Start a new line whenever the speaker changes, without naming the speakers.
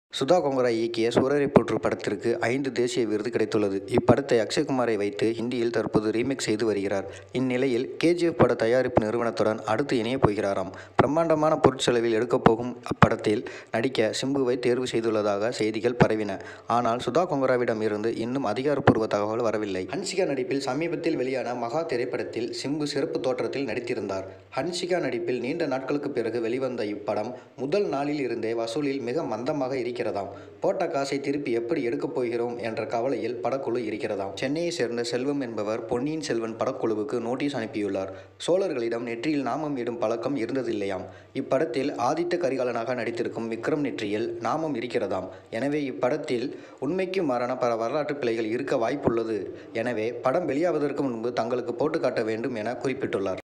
சுதா கொங்கரா இயக்கிய சூரரை போற்று படத்திற்கு ஐந்து தேசிய விருது கிடைத்துள்ளது இப்படத்தை அக்ஷய்குமாரை வைத்து ஹிந்தியில் தற்போது ரீமேக் செய்து வருகிறார் இந்நிலையில் கேஜிஎஃப் பட தயாரிப்பு நிறுவனத்துடன் அடுத்து இணையப் போகிறாராம் பிரம்மாண்டமான பொருட்செலவில் எடுக்கப் போகும் அப்படத்தில் நடிக்க சிம்புவை தேர்வு செய்துள்ளதாக செய்திகள் பரவின ஆனால் சுதா கொங்கராவிடம் இருந்து இன்னும் அதிகாரப்பூர்வ தகவல் வரவில்லை ஹன்சிகா நடிப்பில் சமீபத்தில் வெளியான மகா திரைப்படத்தில் சிம்பு சிறப்பு தோற்றத்தில் நடித்திருந்தார் ஹன்சிகா நடிப்பில் நீண்ட நாட்களுக்கு பிறகு வெளிவந்த இப்படம் முதல் நாளில் இருந்தே வசூலில் மிக மந்தமாக இருக்கிறதாம் போட்ட காசை திருப்பி எப்படி எடுக்கப் போகிறோம் என்ற கவலையில் படக்குழு இருக்கிறதாம் சென்னையை சேர்ந்த செல்வம் என்பவர் பொன்னியின் செல்வன் படக்குழுவுக்கு நோட்டீஸ் அனுப்பியுள்ளார் சோழர்களிடம் நெற்றியில் நாமம் இடும் பழக்கம் இருந்ததில்லையாம் இப்படத்தில் ஆதித்த கரிகாலனாக நடித்திருக்கும் விக்ரம் நெற்றியில் நாமம் இருக்கிறதாம் எனவே இப்படத்தில் உண்மைக்கு மாறான பல வரலாற்று பிழைகள் இருக்க வாய்ப்புள்ளது எனவே படம் வெளியாவதற்கு முன்பு தங்களுக்கு போட்டு காட்ட வேண்டும் என குறிப்பிட்டுள்ளார்